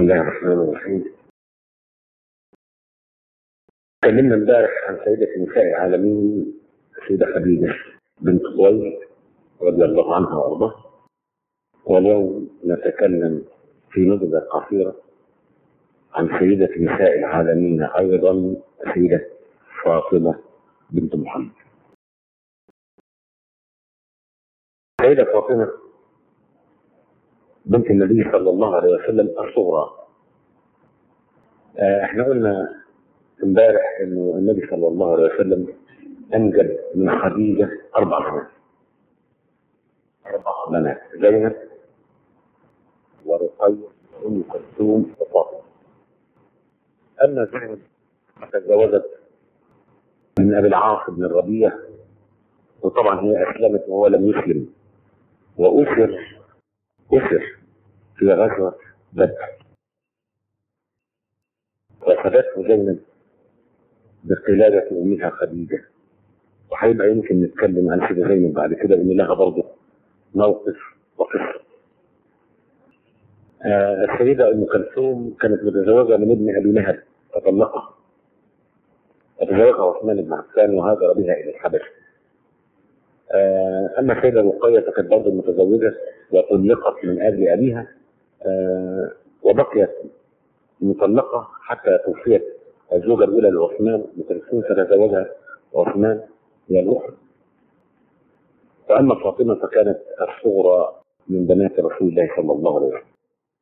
الله الرحمن الرحيم تكلمنا امبارح عن سيدة نساء العالمين السيدة خديجة بنت خويلد رضي الله عنها وارضاها واليوم نتكلم في نبذة قصيرة عن سيدة نساء العالمين أيضا سيدة فاطمة بنت محمد سيدة فاطمة بنت النبي صلى الله عليه وسلم الصغرى آه، احنا قلنا امبارح انه النبي صلى الله عليه وسلم انجب من خديجه اربع بنات اربع بنات زينب ورقية وام كلثوم وفاطمه اما زينب تزوجت من ابي العاص بن الربيع وطبعا هي اسلمت وهو لم يسلم واسر اسر في غزوه بدر وفدته زينب بقلادة أمها خديجة وهيبقى يمكن نتكلم عن سيدة زينب بعد كده لأن لها برضه موقف وقصة. آه السيدة أم كلثوم كانت متزوجة من ابن أبي لهب فطلقها. فتزوجها عثمان بن عفان وهاجر بها إلى الحبشة. آه أما السيدة رقية فكانت برضه متزوجة وطلقت من أجل أبيها آه وبقيت مطلقة حتى توفيت الزوجة الأولى لعثمان ام كلثوم فتزوجها عثمان هي الأخرى. وأما فاطمة فكانت الصغرى من بنات رسول الله صلى الله عليه وسلم.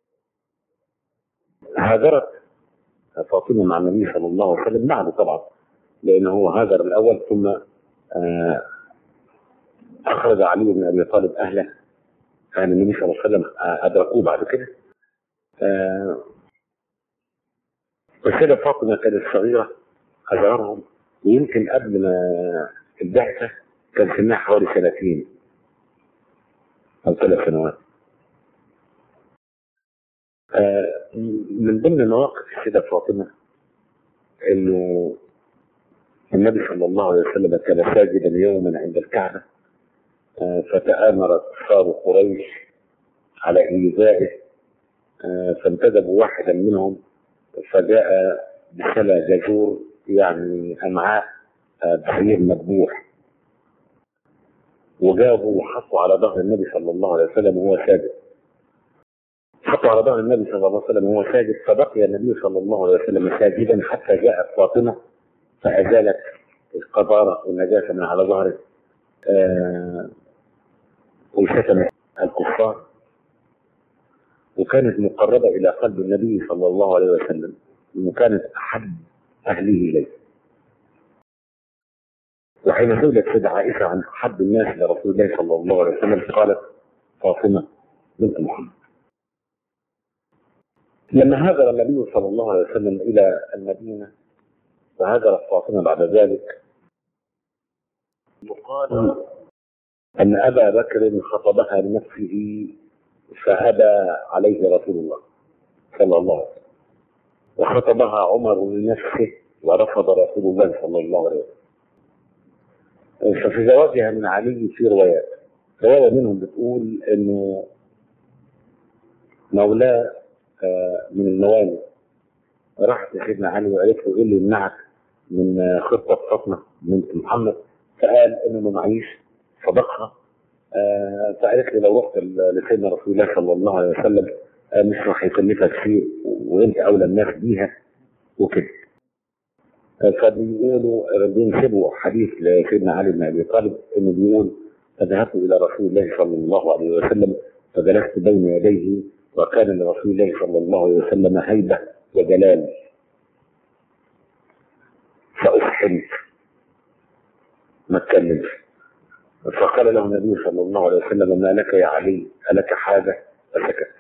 هاجرت فاطمة مع النبي صلى الله عليه وسلم بعد طبعا لأنه هو هاجر الأول ثم آه أخرج علي بن أبي طالب أهله كان النبي صلى الله عليه وسلم أدركوه بعد كده آه والسيدة فاطمة كانت صغيرة أصغرهم ويمكن قبل ما البعثة كان سنها حوالي سنتين أو ثلاث سنوات. آه من ضمن مواقف السيدة فاطمة إنه النبي صلى الله عليه وسلم كان ساجدا يوما عند الكعبة آه فتآمر كفار قريش على إيذائه آه فانتدبوا واحدا منهم فجاء بسلى جزور يعني امعاء بعير مذبوح وجابوا وحطوا على ظهر النبي صلى الله عليه وسلم وهو ساجد حطوا على ظهر النبي صلى الله عليه وسلم وهو ساجد فبقي النبي صلى الله عليه وسلم ساجدا حتى جاءت فاطمه فازالت القذاره والنجاسه من على ظهره آه وشتمت الكفار وكانت مقربة إلى قلب النبي صلى الله عليه وسلم وكانت أحب أهله إليه وحين سئلت سيدة عائشة عن أحب الناس لرسول الله صلى الله عليه وسلم قالت فاطمة بنت محمد لما هاجر النبي صلى الله عليه وسلم إلى المدينة فهاجرت فاطمة بعد ذلك يقال أن أبا بكر خطبها لنفسه فأبى عليه رسول الله صلى الله عليه وسلم وخطبها عمر لنفسه ورفض رسول الله صلى الله عليه وسلم ففي زواجها من علي في روايات رواية منهم بتقول انه مولاه من الموالي راحت لسيدنا علي وقالت له ايه اللي يمنعك من خطة فاطمة بنت محمد فقال انه ما معيش صدقها آه فقالت لي لو رحت لسيدنا رسول الله صلى الله عليه وسلم آه مش راح يكلفك شيء وانت اولى الناس بيها وكده آه فبيقولوا بينسبوا حديث لسيدنا علي بن ابي طالب انه بيقول فذهبت الى رسول الله صلى الله عليه وسلم فجلست بين يديه وكان لرسول الله صلى الله عليه وسلم هيبه وجلال فأفحمت ما اتكلمش فقال له النبي صلى الله عليه وسلم ما لك يا علي ألك حاجة فسكت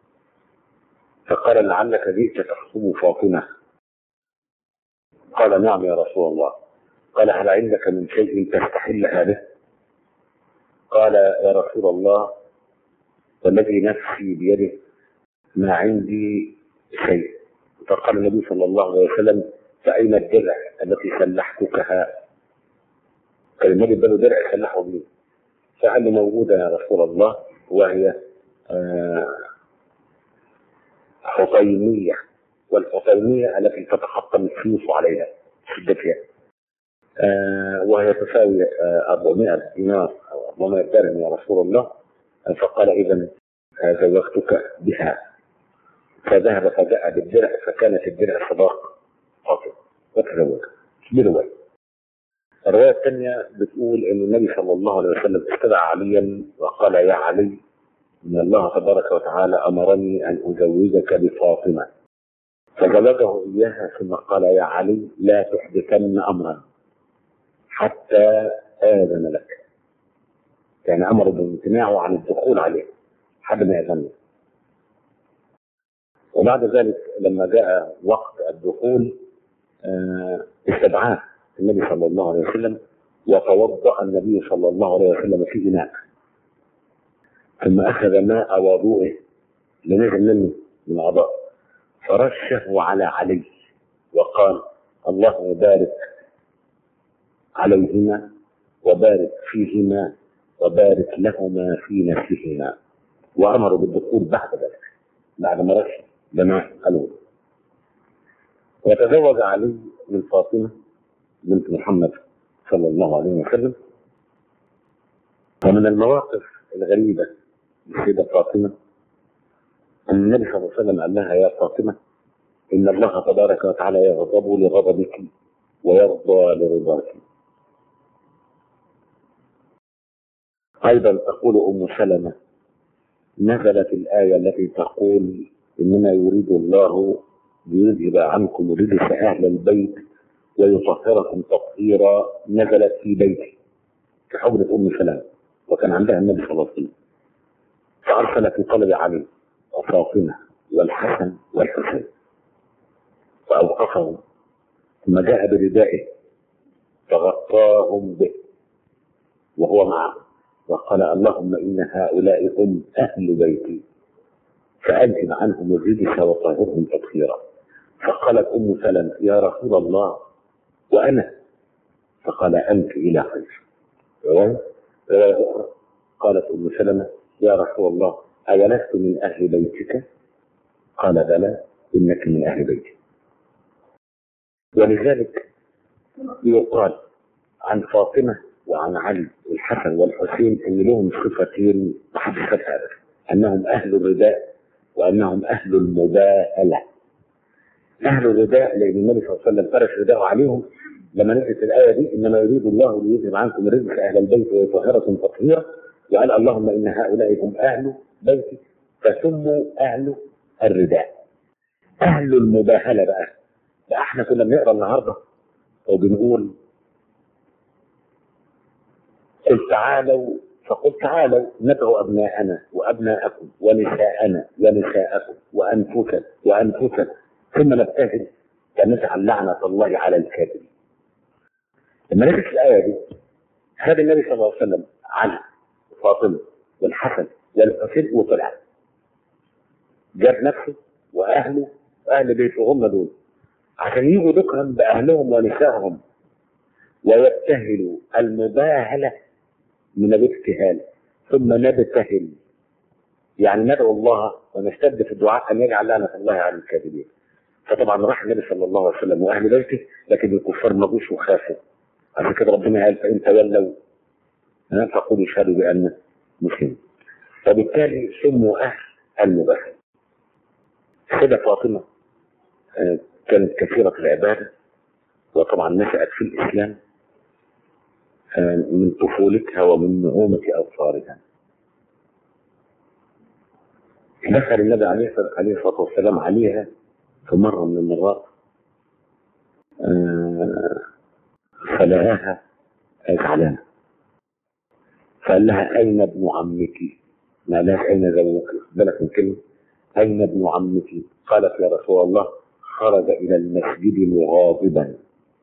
فقال لعلك جئت تخطب فاطمة قال نعم يا رسول الله قال هل عندك من شيء تستحل به قال يا رسول الله والذي نفسي بيده ما عندي شيء فقال النبي صلى الله عليه وسلم فأين الدرع التي سلحتكها كان النبي اداله درع سلحه بيه فقال له موجودة يا رسول الله وهي آه حطيمية والحطيمية التي تتحطم السيوف عليها شدة فيها آه وهي تساوي آه 400 دينار أو 400 درهم يا رسول الله فقال إذا زوجتك بها فذهب فجاء بالدرع فكانت الدرع صداق فاطمة وتزوجها برواية الرواية الثانية بتقول أن النبي صلى الله عليه وسلم استدعى عليا وقال يا علي إن الله تبارك وتعالى أمرني أن أزوجك بفاطمة فزوجه إياها ثم قال يا علي لا تحدثن أمرا حتى آذن لك يعني أمر بامتناعه عن الدخول عليه حد ما يأذن له وبعد ذلك لما جاء وقت الدخول استدعاه النبي صلى الله عليه وسلم وتوضأ النبي صلى الله عليه وسلم في إناء ثم أخذ ماء وضوءه لنزل منه من أعضاء فرشه على علي وقال الله يبارك عليهما وبارك فيهما وبارك لهما في نفسهما وأمر بالدخول بعد ذلك بعد ما رش بماء الوضوء وتزوج علي من فاطمة بنت محمد صلى الله عليه وسلم ومن المواقف الغريبة للسيدة فاطمة أن النبي صلى الله عليه وسلم قال لها يا فاطمة إن الله تبارك وتعالى يغضب لغضبك ويرضى لرضاك أيضا تقول أم سلمة نزلت الآية التي تقول إنما يريد الله ليذهب عنكم رجس أهل البيت ويطهركم تطهيرا نزلت في بيتي في حجرة أم سلمة وكان عندها النبي صلى الله عليه وسلم فأرسل في طلب علي وفاطمة والحسن والحسين فأوقفهم ثم جاء بردائه فغطاهم به وهو معه وقال اللهم إن هؤلاء هم أهل بيتي فأذهب عنهم الرجس وطهرهم تطهيرا فقالت أم سلمة يا رسول الله وأنا فقال أنت إلى خير رواية أخرى قالت أم سلمة يا رسول الله أولست من أهل بيتك قال بلى إنك من أهل بيتي ولذلك يقال عن فاطمة وعن علي والحسن والحسين ان لهم صفتين محدثات هذا انهم اهل الرداء وانهم اهل المباهله اهل الرداء لان النبي صلى الله عليه وسلم فرش رداءه عليهم لما نزلت الايه دي انما يريد الله ليذهب عنكم الرزق اهل البيت ويطهركم تطهيرا وقال اللهم ان هؤلاء هم اهل بيتي فسموا اهل الرداء اهل المباهله بقى ده احنا كنا بنقرا النهارده وبنقول قل تعالوا فقل تعالوا ندعو أبناءنا وأبناءكم ونساءنا ونساءكم وأنفسنا وأنفسنا ثم نبتهل فنجعل لعنة الله على الكاذبين. لما نزلت الآية دي خد النبي صلى الله عليه وسلم علي وفاطمة والحسن والحسين وطلع جاب نفسه وأهله وأهل بيته هم دول عشان يجوا ذكرا بأهلهم ونسائهم ويبتهلوا المباهلة من الابتهال ثم نبتهل يعني ندعو الله ونشتد في الدعاء ان يجعل لعنه الله على الكاذبين فطبعا راح النبي صلى الله عليه وسلم واهل بيته لكن الكفار ما جوش وخافوا عشان كده ربنا قال فان تولوا فقولوا اشهدوا بان مسلمين وبالتالي سموا اهل المباهله السيده فاطمه كانت كثيره العباده وطبعا نشأت في الإسلام من طفولتها ومن نعومة أبصارها دخل النبي عليه الصلاة والسلام عليها في مرة من المرات فلقاها زعلانة فقال لها أين ابن عمك؟ ما قالهاش أين زوجك؟ بالك من كلمة أين ابن عمك؟ قالت يا رسول الله خرج إلى المسجد مغاضبا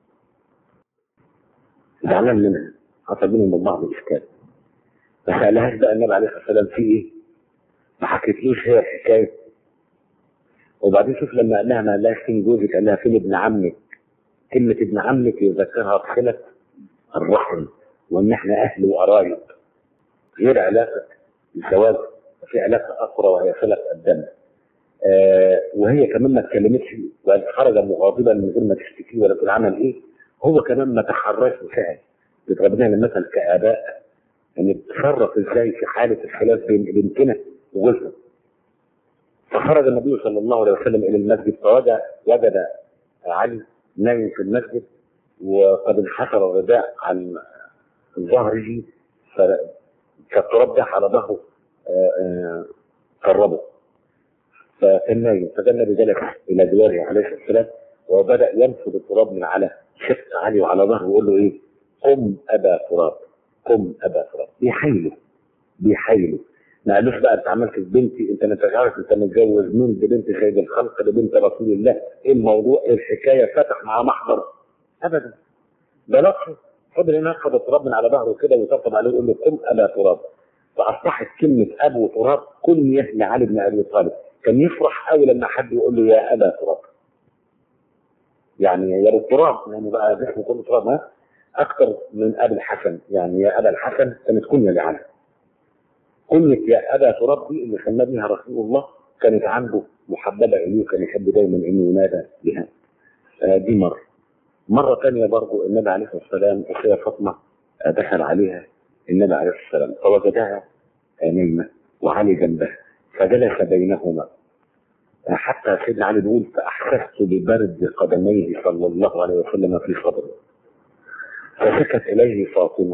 زعلان منها حصل بينهم من بعض الاشكال ما سالهاش بقى النبي عليه الصلاه والسلام في ايه؟ ما حكيتلوش هي الحكايه وبعدين شوف لما قال لها ما قالهاش فين جوزك قال لها فين ابن عمك كلمه ابن عمك يذكرها بصله الرحم وان احنا اهل وقرايب غير علاقه الزواج في علاقه اخرى وهي صله الدم آه وهي كمان ما اتكلمتش وقال خرج مغاضبا من غير ما تشتكي ولا تقول عمل ايه هو كمان ما تحرش وفعل بتضربنا المثل كاباء ان يعني تتصرف ازاي في حاله الخلاف بين بنتنا وجوزها فخرج النبي صلى الله عليه وسلم الى المسجد فوجد وجد علي نايم في المسجد وقد انحسر الرداء عن ظهره فالتراب ده على ظهره قربه فكان نايم فكان النبي جلس الى جواره عليه الصلاه والسلام وبدا ينفض التراب من على شق علي وعلى ظهره ويقول له ايه قم ابا تراب قم ابا تراب بيحايله بيحايله ما قالوش بقى انت عملت في بنتي انت ما عارف انت متجوز مين دي بنت سيد الخلق دي بنت رسول الله ايه الموضوع ايه الحكايه فتح مع محضر ابدا ده لطفه فضل ينفض التراب من على ظهره كده ويطبطب عليه ويقول له قم ابا تراب فاصبحت كلمه ابو تراب كنيه لعلي بن ابي طالب كان يفرح قوي لما حد يقول له يا ابا تراب يعني يا ابو تراب يعني بقى اسمه كله تراب ها اكثر من ابي الحسن يعني يا ابا الحسن كانت كنيه لعلي كنية يا ابا تراب دي اللي سمى بها رسول الله كانت عنده محببه اليه وكان يحب دايما انه ينادى بها آه دي مره مره ثانيه برضه النبي عليه الصلاه والسلام السيده فاطمه دخل عليها النبي عليه الصلاه والسلام فوجدها نايمه وعلي جنبها فجلس بينهما حتى سيدنا علي بيقول فاحسست ببرد قدميه صلى الله عليه وسلم في صدره فسكت اليه فاطمه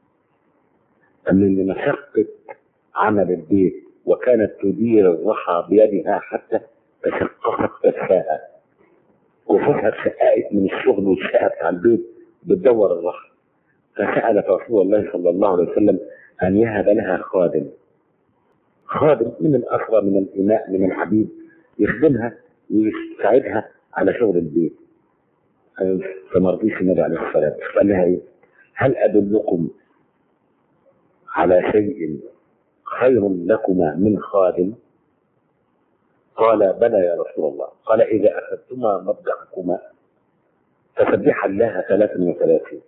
من مشقه عمل البيت وكانت تدير الرحى بيدها حتى تشققت كفاها وفتحت شقائق من الشغل والشقه بتاع البيت بتدور الرحى فسالت رسول الله صلى الله عليه وسلم ان يهب لها خادم خادم من الأسرى من الإماء من العبيد يخدمها ويساعدها على شغل البيت فما رضيش النبي عليه الصلاة والسلام قال لها إيه؟ هل أدلكم على شيء خير لكما من خادم؟ قال بلى يا رسول الله قال إذا أخذتما مضجعكما فسبح الله ثلاثا وثلاثين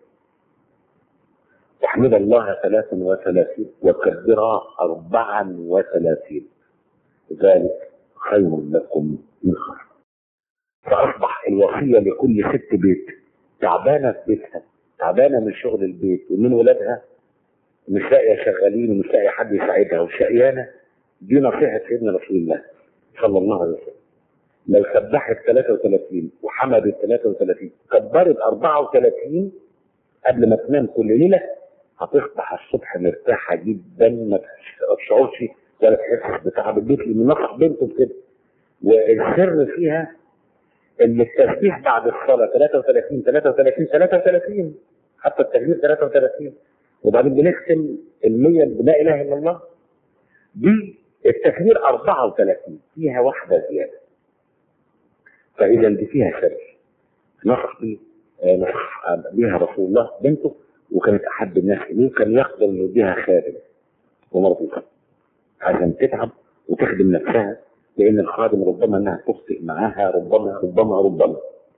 واحمد الله ثلاثا وثلاثين وكبرا أربعا وثلاثين ذلك خير لكم من خير فأصبح الوصية لكل ست بيت تعبانة في بيتها تعبانة من شغل البيت ومن ولادها مش لاقية شغالين ومش لاقية حد يساعدها وشقيانة دي نصيحة سيدنا رسول الله صلى الله عليه وسلم لو سبحت 33 وحمدت 33 كبرت 34 قبل ما تنام كل ليله هتصبح الصبح مرتاحه جدا ما تشعرش ولا تحس بتعب البيت لان نصح بنته بكده والسر فيها ان التسبيح بعد الصلاه 33 33 33 حتى التكبير 33 وبعدين بنختم ال 100 بلا اله الا الله دي التكبير 34 فيها واحده زياده فاذا دي فيها سر نصح بيه نصح بها رسول الله بنته وكانت احب الناس اليه كان يقدر انه يديها خادم ومرضيها عشان تتعب وتخدم نفسها لان الخادم ربما انها تخطئ معاها ربما ربما ربما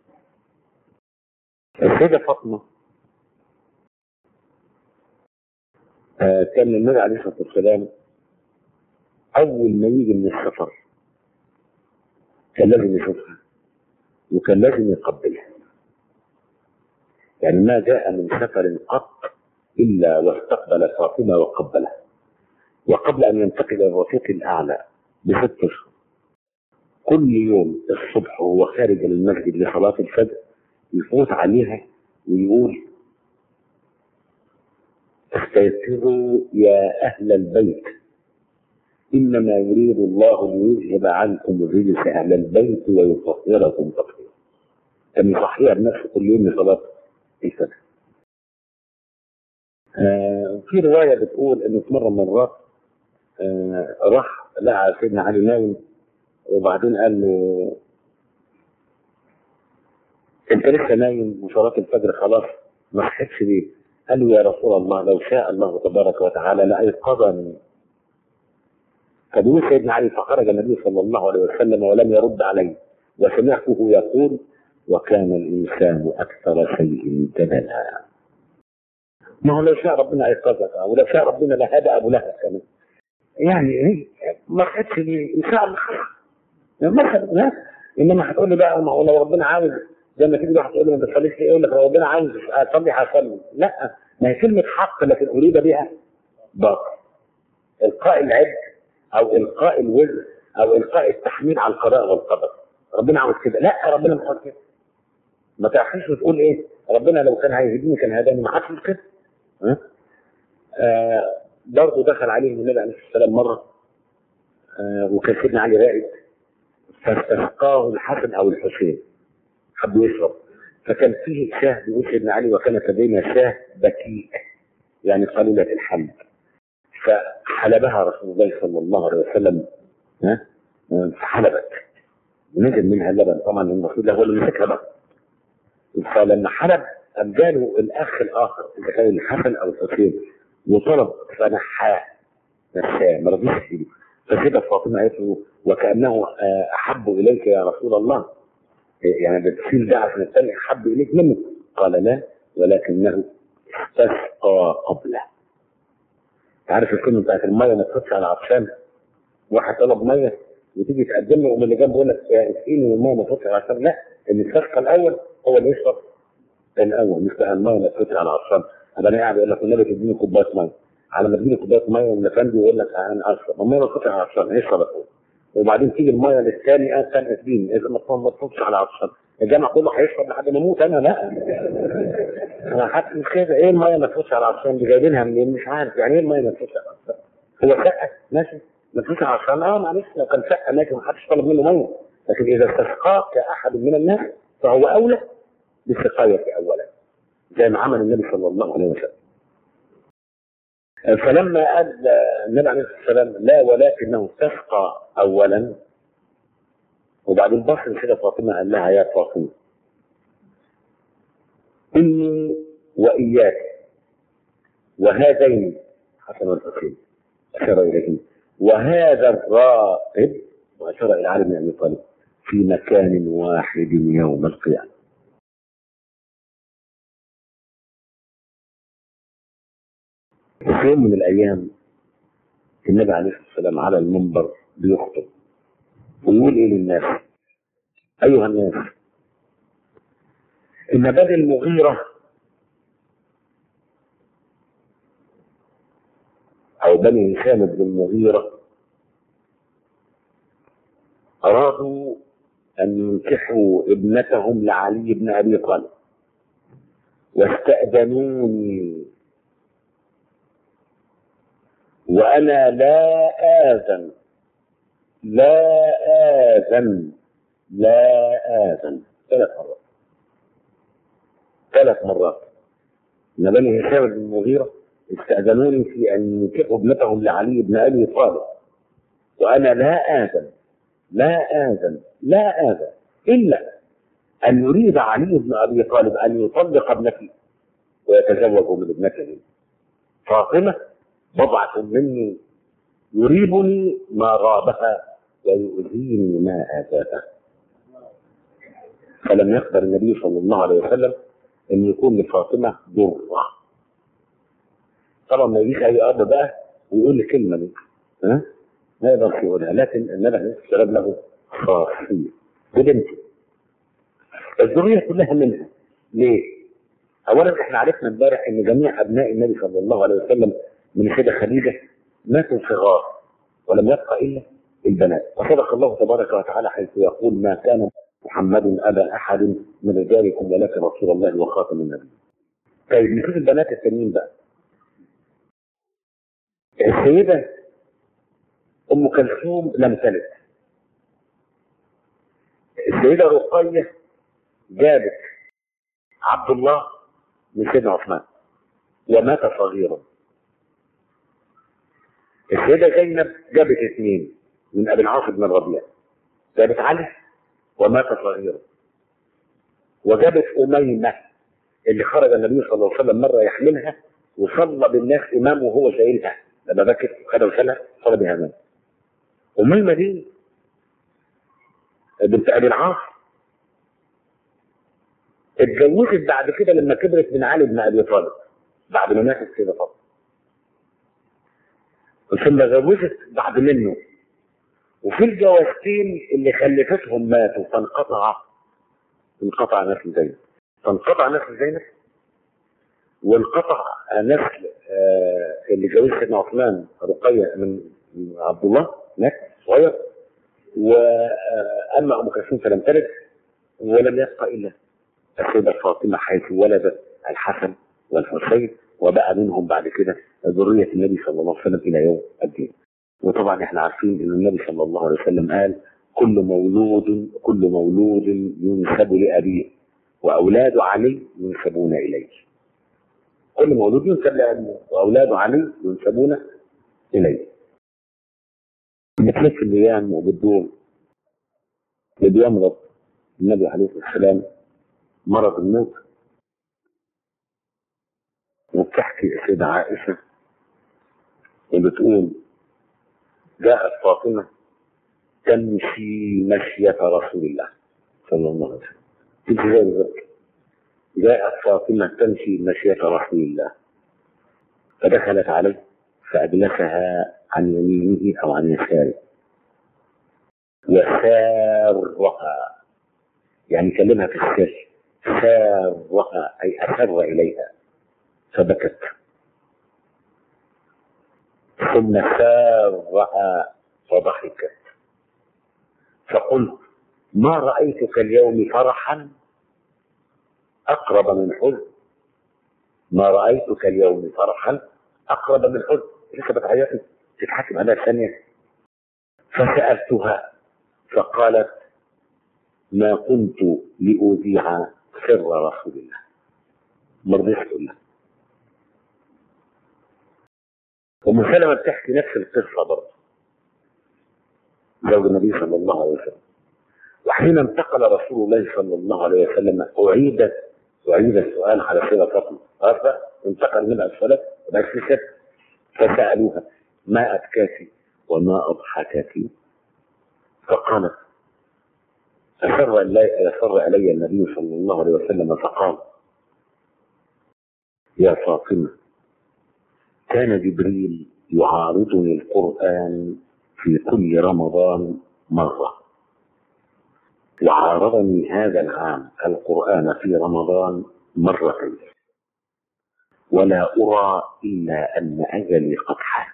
السيده فاطمه آه كان النبي عليه الصلاه والسلام اول ما يجي من السفر كان لازم يشوفها وكان لازم يقبلها يعني ما جاء من سفر قط إلا واستقبل فاطمة وقبلها وقبل أن ينتقل إلى الرفيق الأعلى بست أشهر كل يوم الصبح وهو خارج المسجد لصلاة الفجر يفوت عليها ويقول استيقظوا يا أهل البيت إنما يريد الله ليذهب عنكم الرجس أهل البيت ويطهركم تطهيرا كان يصحيها بنفسه كل يوم لصلاة الفجر آه في رواية بتقول إنه في مرة من المرات آه راح لقى سيدنا علي نايم وبعدين قال له أنت لسه نايم وصلاة الفجر خلاص ما صحيتش ليه؟ قال له يا رسول الله لو شاء الله تبارك وتعالى لأيقظني فبيقول سيدنا علي فخرج النبي صلى الله عليه وسلم ولم يرد عليه وسمعته يقول وكان الإنسان أكثر شيء جدلا ما هو لو شاء ربنا أيقظك ولو شاء ربنا لهدى أبو لهب كمان يعني ما خدش إن شاء الله مثلا ها انما هتقول لي بقى ما هو لو ربنا عاوز زي ما تيجي واحد تقول لي ما بتصليش ليه يقول لك لو ربنا عاوز اصلي هصلي لا ما هي كلمه حق لكن اريد بها باطل القاء العبء او القاء الوزن او القاء التحميل على القضاء والقدر ربنا عاوز كده لا ربنا مش عاوز كده ما تعرفش وتقول ايه ربنا لو كان هيهديني كان هداني ما حدش كده ها آه برضه دخل عليه النبي عليه الصلاه والسلام مره آه وكان سيدنا علي راقد فاستسقاه الحسن او الحسين حب يشرب فكان فيه شاه بيقول سيدنا علي وكانت لدينا شاه بكيء يعني قليله الحمد فحلبها رسول الله صلى الله عليه وسلم ها فحلبت ونزل منها اللبن طبعا المفروض هو اللي مسكها بقى فلما حلب قام جاله الاخ الاخر اذا كان الحسن او الحسين وطلب فنحاه نساه ما رضيش يسيبه فكده فاطمه قالت له وكانه احب اليك يا رسول الله يعني بتشيل ده عشان الثاني احب اليك منه قال لا ولكنه استسقى قبله عارف الكلمه بتاعت الميه ما تخش على عطشان واحد طلب ميه وتيجي تقدم له ومن اللي جنبه يقول لك اسقيني والميه ما تخش على عطشان لا اللي استسقى الاول هو اللي يشرب الاول مش بقى الميه ما تخش على عطشان انا انا قاعد يقول لك النبي تديني كوبايه ميه على ما تديني كوبايه ميه والافندي يقول لك انا اشرب الميه ما تخش على عطشان يشرب الاول وبعدين تيجي الميه للثاني انا كان اسقيني اذا ما تخش على عطشان الجامع كله هيشرب لحد ما اموت انا لا انا حتى مش كده ايه الميه ما تخش على العطشان دي جايبينها منين مش عارف يعني ايه الميه ما تخش على العطشان هو شقه ماشي ما تخش على العطشان اه معلش لو كان شقه ماشي ما حدش طلب منه ميه لكن اذا استسقاك احد من الناس فهو اولى بالسقايه اولا زي ما عمل النبي صلى الله عليه وسلم فلما قال النبي عليه الصلاه والسلام لا ولكنه استسقى اولا وبعدين بص كده فاطمه قال لها يا فاطمه اني واياك وهذين حسن والحسين اشار اليهما وهذا الراقب واشار الى علي بن ابي طالب في مكان واحد يوم القيامه وفي يوم من الايام النبي عليه الصلاه والسلام على المنبر بيخطب ويقول ايه للناس ايها الناس ان بني المغيره او بني هشام بن المغيره ارادوا ان ينكحوا ابنتهم لعلي بن ابي طالب واستاذنوني وانا لا اذن لا آذن لا آذن ثلاث مرات ثلاث مرات إن بني هشام بن المغيرة استأذنوني في أن ينكحوا ابنتهم لعلي بن أبي طالب وأنا لا آذن لا آذن لا آذن إلا أن يريد علي بن أبي طالب أن يطلق ابنتي ويتزوج من ابنته فاطمة بضعة مني يريبني ما غابها ويؤذيني ما آتاها فلم يقدر النبي صلى الله عليه وسلم أن يكون لفاطمة ضرة طبعا ما يجيش أي أب بقى ويقول لي كلمة دي ها ما يقدرش يقولها لكن النبي عليه الصلاة والسلام له خاصية ببنته الذرية كلها منها ليه؟ أولا احنا عرفنا امبارح أن جميع أبناء النبي صلى الله عليه وسلم من سيدة خديجة ماتوا صغار ولم يبقى إلا البنات وصدق الله تبارك وتعالى حيث يقول ما كان محمد أبا أحد من رجالكم ولكن رسول الله وخاتم النبي طيب نشوف البنات التانيين بقى السيدة أم كلثوم لم تلد السيدة رقية جابت عبد الله من سيدنا عثمان ومات صغيرا السيدة زينب جابت اثنين من ابي العاص بن الربيع جابت علي ومات صغيرا وجابت أميمة اللي خرج النبي صلى الله عليه وسلم مرة يحملها وصلى بالناس إمام وهو شايلها لما بكت خدها وشالها صلى بها إمام أميمة دي بنت أبي العاص اتجوزت بعد كده لما كبرت من علي بن أبي طالب بعد ما ماتت كده طبعا ثم تجوزت بعد منه وفي الجوازتين اللي خلفتهم ماتوا فانقطع انقطع نسل زينب فانقطع نسل زينب وانقطع نسل آه اللي جوز سيدنا عثمان رقية من من عبد الله مات صغير واما ام كلثوم فلم تلد ولم يبقى الا السيده فاطمه حيث ولدت الحسن والحسين وبقى منهم بعد كده ذريه النبي صلى الله عليه وسلم الى يوم الدين. وطبعا احنا عارفين ان النبي صلى الله عليه وسلم قال كل مولود كل مولود ينسب لابيه واولاد علي ينسبون اليه. كل مولود ينسب لابيه واولاد علي ينسبون اليه. بتلف الايام وبتدور اللي بيمرض النبي عليه الصلاه والسلام مرض الموت وبتحكي السيدة عائشة وبتقول جاءت فاطمة تمشي مشية رسول الله صلى الله عليه وسلم تمشي زي بالظبط جاءت فاطمة تمشي مشية رسول الله فدخلت عليه فأجلسها عن يمينه أو عن يساره وسارها يعني كلمها في السر سارها أي أسر إليها فبكت ثم سارها فضحكت فقلت ما رأيتك اليوم فرحا أقرب من حزن ما رأيتك اليوم فرحا أقرب من حزن لسه بتعيطي تتحكم عليها ثانية فسألتها فقالت ما كنت لأذيع سر رسول الله ما رضيتش تقول لها أم سلمة بتحكي نفس القصة برضه زوج النبي صلى الله عليه وسلم وحين انتقل رسول الله صلى الله عليه وسلم أعيدت أعيد السؤال على سيدة فاطمة عارفة انتقل منها الصلاة وبعد ست فسألوها ما أبكاك وما أضحكك فقالت أسر إلي أسر إلي النبي صلى الله عليه وسلم فقال يا فاطمة كان جبريل يعارضني القرآن في كل رمضان مرة وعارضني هذا العام القرآن في رمضان مرتين ولا أرى إلا أن أجلي قد حان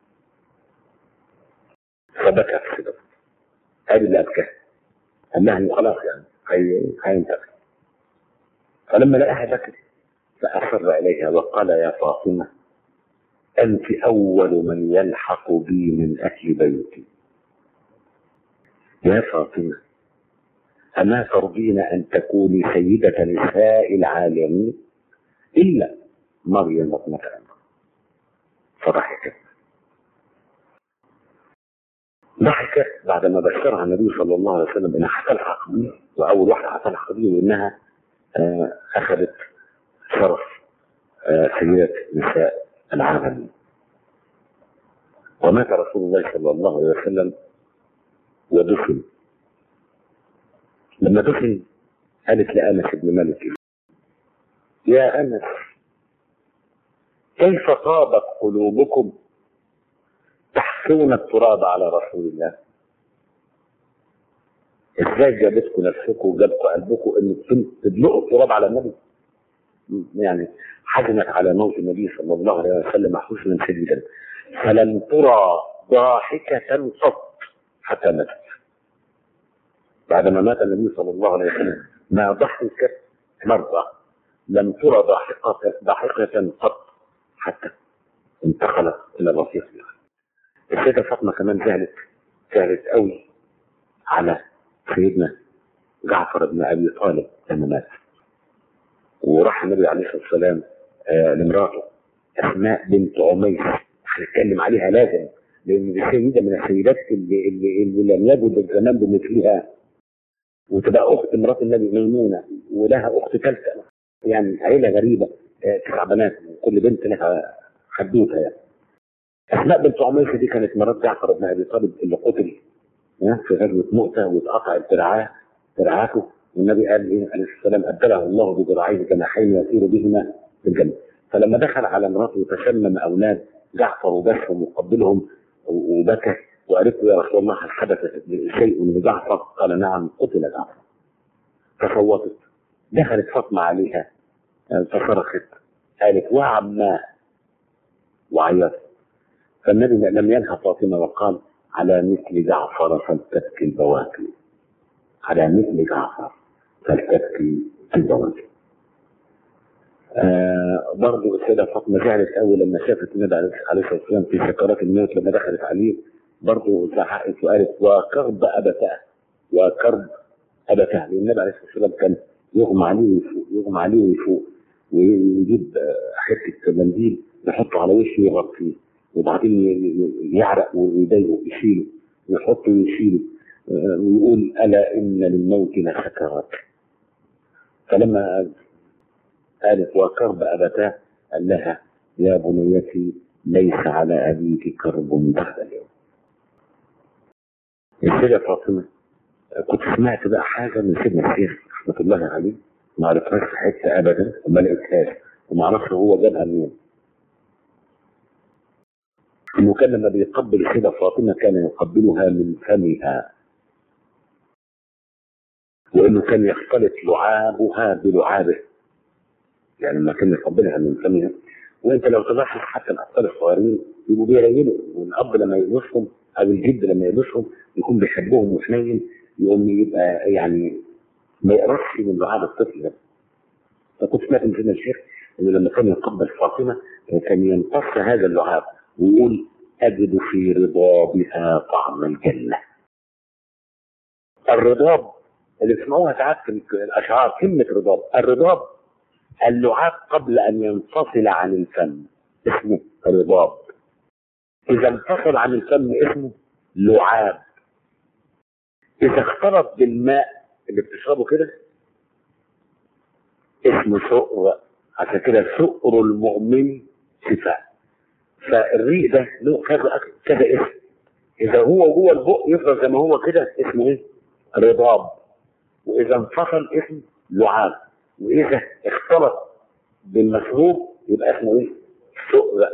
فبكى في صدره هذه اللي أبكى قال لها خلاص يعني هي هينتهي فلما لقاها بكت فأصر إليها وقال يا فاطمة أنت أول من يلحق بي من أهل بيتي يا فاطمة أما ترضين أن تكوني سيدة نساء العالمين إلا مريم ابنة عمران فضحكت ضحكت بعدما بشرها النبي صلى الله عليه وسلم انها هتلحق بيه واول واحده هتلحق بيه وانها آه اخذت شرف آه سيده نساء العالمين ومات رسول الله صلى الله عليه وسلم ودفن لما دفن قالت لانس بن مالك يا انس كيف طابت قلوبكم تحثون التراب على رسول الله ازاي جابتكم نفسكم وجابكم قلبكم ان تدلقوا التراب على النبي يعني حزنت على موت النبي صلى الله عليه وسلم حزنا شديدا فلم ترى ضاحكة قط حتى ماتت بعدما مات النبي صلى الله عليه وسلم ما ضحكت مرة لم ترى ضاحكة ضاحكة قط حتى انتقلت الى الرفيق السيدة فاطمة كمان زعلت زعلت قوي على سيدنا جعفر بن ابي طالب لما مات وراح النبي عليه الصلاه والسلام آه لمراته اسماء بنت عميس هنتكلم عليها لازم لان دي سيده من السيدات اللي اللي, اللي لم يجد الزمان بمثلها وتبقى اخت مرات النبي ميمونه ولها اخت ثالثه يعني عيله غريبه آه تسع بنات كل بنت لها حدوته يعني اسماء بنت عميس دي كانت مرات جعفر بن ابي طالب اللي قتل في غزوه مؤته واتقطع ذراعاه ذراعاته والنبي قال ايه عليه السلام ابدله الله بذراعيه جناحين يسير بهما في الجنه فلما دخل على مراته وتشمم اولاد جعفر وبشهم وقبلهم وبكى وقالت له يا رسول الله هل حدث شيء لجعفر؟ قال نعم قتل جعفر فصوتت دخلت فاطمه عليها فصرخت قالت وعماه وعيطت فالنبي لم ينهى فاطمه وقال على مثل جعفر فلتبكي البواكي على مثل جعفر فلتبكي البواكي آه برضه السيده فاطمه زعلت قوي لما شافت النبي عليه الصلاه والسلام في سكرات الموت لما دخلت عليه برضه زعقت وقالت وكرب ابتاه وكرب ابتاه لان النبي عليه الصلاه والسلام كان يغمى عليه ويفوق يغمى عليه ويفوق ويجيب حته منديل يحطه على وشه ويغطيه وبعدين يعرق ويضايقه يشيله يحطه ويشيله ويقول الا ان للموت لسكرات فلما قالت وكرب ابتاه قال لها يا بنيتي ليس على ابيك كرب بعد اليوم السيدة فاطمة كنت سمعت بقى حاجة من سيدنا الشيخ رحمة الله عليه ما عرفناش في حتة أبدا وما لقيتهاش وما اعرفش هو جابها منين إنه كان لما بيقبل السيدة فاطمة كان يقبلها من فمها وإنه كان يختلط لعابها بلعابه يعني لما كان يقبلها من فمها وانت لو تلاحظ حتى الاطفال الصغيرين يبقوا بيريلوا والاب لما يلبسهم او الجد لما يلبسهم يكون بيحبهم وحنين يقوم يبقى يعني ما يقربش من لعاب الطفل ده فكنت سمعت من سيدنا الشيخ انه لما كان يقبل فاطمه كان يمتص هذا اللعاب ويقول اجد في رضابها طعم الجنه الرضاب اللي بتسمعوها ساعات في الاشعار كلمه رضاب الرضاب اللعاب قبل ان ينفصل عن الفم اسمه رضاب اذا انفصل عن الفم اسمه لعاب اذا اختلط بالماء اللي بتشربه كده اسمه سؤر عشان كده سؤر المؤمن شفاء فالريق ده له كذا كذا اسم اذا هو جوه البق يفضل زي ما هو كده اسمه ايه؟ رضاب واذا انفصل اسمه لعاب واذا اختلط بالمشروب يبقى اسمه ايه؟ سؤر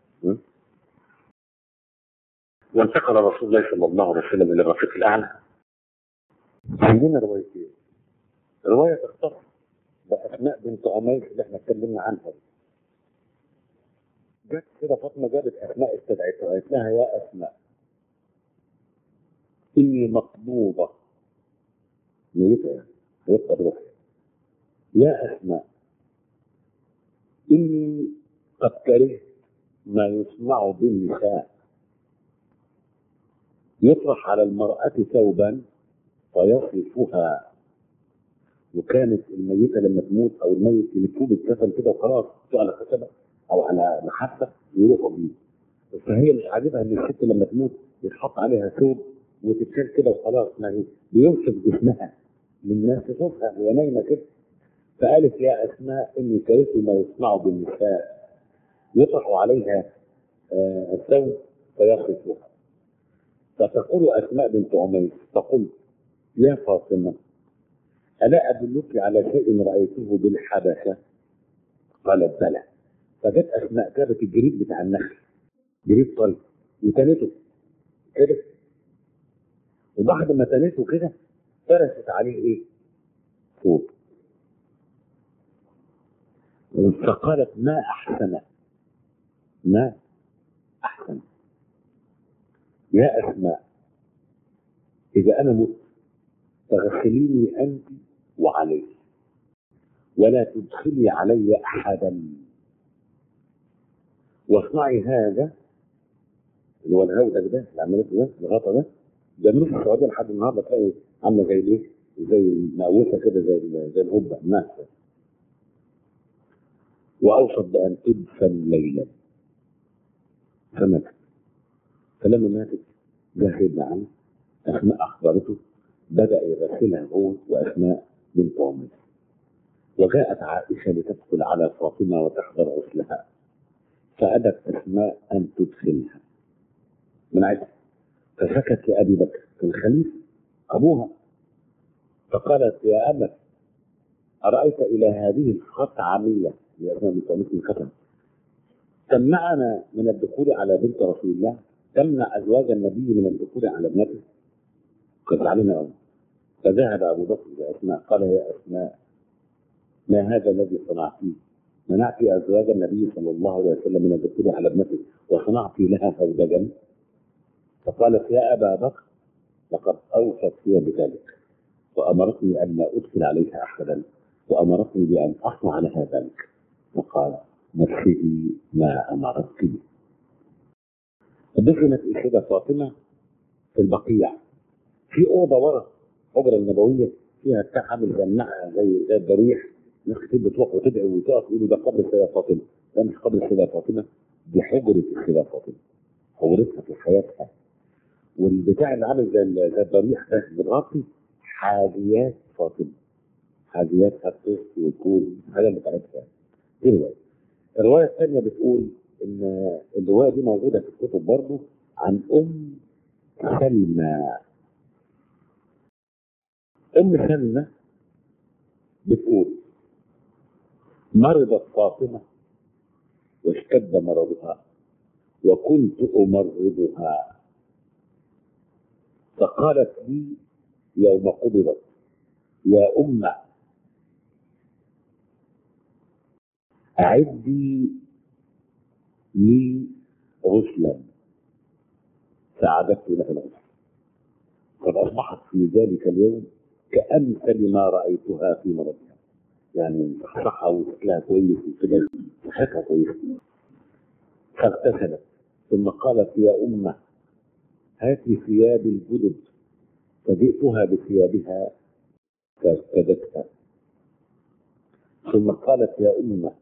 وانتقل رسول الله صلى الله عليه وسلم الى الرفيق الاعلى عندنا روايتين روايه تختص باسماء بنت عميس اللي احنا اتكلمنا عنها جت كده فاطمه جابت اسماء استدعتها قالت لها يا اسماء اني مقبوضه نيتها هيبقى بروحي يا أسماء إني قد كرهت ما يصنع بالنساء يطرح على المرأة ثوبا فيصرفها وكانت الميتة لما تموت أو الميت يلفوه بالكفن كده وخلاص على خشبة أو على محبة يروحوا بيه فهي مش عاجبها إن الست لما تموت يتحط عليها ثوب وتتشال كده وخلاص ما هي بيوصف جسمها للناس تشوفها وهي نايمة كده فقالت يا أسماء إني كرهت ما يصنع بالنساء يطرح عليها آه الثوب فيخرجها فتقول أسماء بنت عميس تقول يا فاطمة ألا أدلك على شيء رأيته بالحبشة قالت بلى فجت أسماء جابت الجريد بتاع النخل جريد طيب وتنته كده وبعد ما تنته كده فرست عليه ايه؟ ثوب فقالت ما احسن ما احسن يا اسماء اذا انا مت فغسليني انت وعلي ولا تدخلي علي احدا واصنعي هذا اللي هو الهودج ده اللي عملته ده الغطا ده ده من السعوديه لحد النهارده تلاقي عامله زي الايه؟ زي المقوسه كده زي زي القبه الناسه واوصت بان تدفن ليلا فماتت فلما ماتت جاء سيدنا علي اسماء اخبرته بدا يغسلها هو واسماء بنت عمر وجاءت عائشه لتدخل على فاطمه وتحضر غسلها فابت اسماء ان تدخلها من عدة فسكت لابي بكر الخليفه ابوها فقالت يا أمة أرأيت إلى هذه الخطعمية هي اسمها بنت الختم تمنعنا من الدخول على بنت رسول الله تمنع ازواج النبي من الدخول على ابنته كانت علينا قوي فذهب ابو بكر لاسماء قال يا اسماء ما هذا الذي صنعتيه؟ منعت ازواج النبي صلى الله عليه وسلم من الدخول على ابنته وصنعت لها هودجا فقالت يا ابا بكر لقد اوفت هي بذلك وامرتني ان لا ادخل عليها احدا وامرتني بان اصنع لها ذلك فقال نفسي ما امرتك به دفنت السيده فاطمه في البقيع في اوضه ورا الحجره النبويه فيها بتاع عامل زي النعه زي زي الضريح ناس كتير بتروح وتدعي وتقف يقولوا ده قبر السيده فاطمه ده مش قبر السيده فاطمه دي حجره السيده فاطمه حجرتها في حياتها والبتاع اللي عامل زي زي الضريح ده بتغطي حاجيات فاطمه حاجيات الطفل والكون الحاجه بتاعتها دي روايه الروايه الثانيه بتقول ان الروايه دي موجوده في الكتب برضه عن ام سلمى ام سلمى بتقول مرضت فاطمه واشتد مرضها وكنت امرضها فقالت لي يوم قبضت يا أم أعدي لي غسلا فأعددت لها الغسل قد أصبحت في ذلك اليوم كأمثل ما رأيتها في مرضها يعني صحة وشكلها كويس وكده صحتها كويسة فاغتسلت ثم قالت يا أمة هاتي ثياب الجدد فجئتها بثيابها فارتدتها ثم قالت يا أمة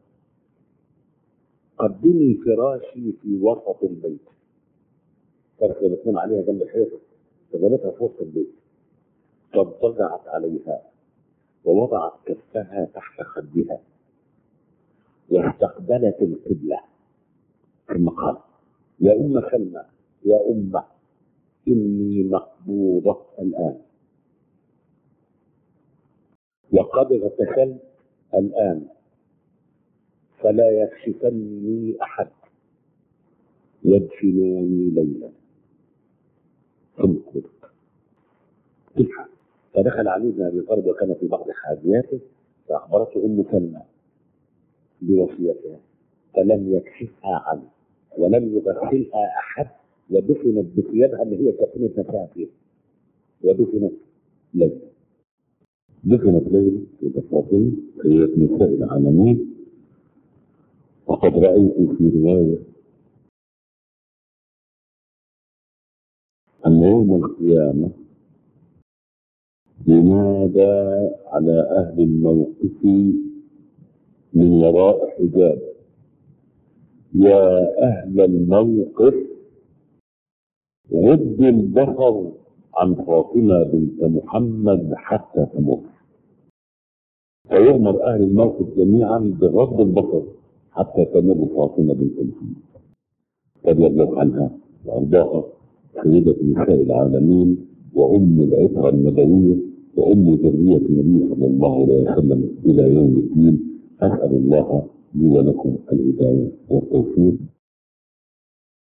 قدمي فراشي في وسط البيت كانت بتنام عليها جنب الحيطة فجابتها في وسط البيت فاضطجعت عليها ووضعت كفها تحت خدها واستقبلت القبلة ثم قال يا أم سلمى يا أمة إني مقبوضة الآن وقد اغتسلت الآن فلا يكشفني أحد يدفنوني ليلا ثم قبضت تلحق فدخل علي بن ابي طالب وكان في بعض حاجياته فاخبرته ام سلمى بوصيتها فلم يكشفها عنه ولم يغسلها احد ودفنت بثيابها اللي هي كفنت نفسها فيها ودفنت ليلا دفنت ليلا في فاطمه هي نساء العالمين وقد رايت في روايه ان يوم القيامه ينادى على أهل الموقف من وراء حجاب يا أهل الموقف غض البصر عن فاطمة بنت محمد حتى تمر فيؤمر أهل الموقف جميعا بغض البصر حتى تمر فاطمة بنت محمد رضي الله عنها وأرضاها سيدة نساء العالمين وأم العترة النبوية وأم ذرية النبي صلى الله عليه وسلم إلى يوم الدين أسأل الله لي ولكم الهداية والتوفيق